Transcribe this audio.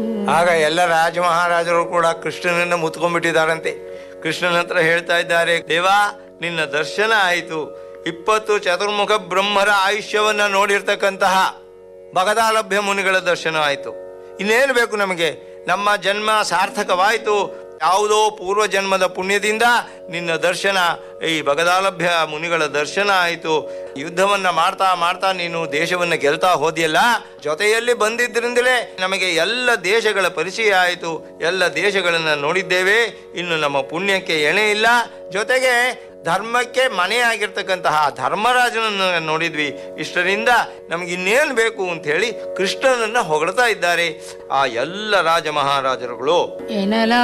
ಆಗ ಎಲ್ಲ ರಾಜ ಮಹಾರಾಜರು ಕೂಡ ಕೃಷ್ಣನನ್ನ ಮುತ್ಕೊಂಡ್ಬಿಟ್ಟಿದ್ದಾರಂತೆ ಕೃಷ್ಣನ ಹತ್ರ ಹೇಳ್ತಾ ಇದ್ದಾರೆ ದೇವಾ ನಿನ್ನ ದರ್ಶನ ಆಯಿತು ಇಪ್ಪತ್ತು ಚತುರ್ಮುಖ ಬ್ರಹ್ಮರ ಆಯುಷ್ಯವನ್ನ ನೋಡಿರ್ತಕ್ಕಂತಹ ಭಗದಾಲಭ್ಯ ಮುನಿಗಳ ದರ್ಶನ ಆಯಿತು ಇನ್ನೇನು ಬೇಕು ನಮಗೆ ನಮ್ಮ ಜನ್ಮ ಸಾರ್ಥಕವಾಯಿತು ಯಾವುದೋ ಪೂರ್ವ ಜನ್ಮದ ಪುಣ್ಯದಿಂದ ನಿನ್ನ ದರ್ಶನ ಈ ಭಗದಾಲಭ್ಯ ಮುನಿಗಳ ದರ್ಶನ ಆಯಿತು ಯುದ್ಧವನ್ನ ಮಾಡ್ತಾ ಮಾಡ್ತಾ ನೀನು ದೇಶವನ್ನ ಗೆಲ್ತಾ ಹೋದಿಯಲ್ಲ ಜೊತೆಯಲ್ಲಿ ಬಂದಿದ್ದರಿಂದಲೇ ನಮಗೆ ಎಲ್ಲ ದೇಶಗಳ ಪರಿಚಯ ಆಯಿತು ಎಲ್ಲ ದೇಶಗಳನ್ನ ನೋಡಿದ್ದೇವೆ ಇನ್ನು ನಮ್ಮ ಪುಣ್ಯಕ್ಕೆ ಎಣೆ ಇಲ್ಲ ಜೊತೆಗೆ ಧರ್ಮಕ್ಕೆ ಮನೆಯಾಗಿರ್ತಕ್ಕಂತಹ ಧರ್ಮರಾಜನನ್ನು ನೋಡಿದ್ವಿ ಇಷ್ಟರಿಂದ ನಮ್ಗೆ ಇನ್ನೇನು ಬೇಕು ಅಂತ ಹೇಳಿ ಕೃಷ್ಣನನ್ನ ಹೊಗಳ್ತಾ ಇದ್ದಾರೆ ಆ ಎಲ್ಲ ರಾಜ ಮಹಾರಾಜರುಗಳು ಎನಲ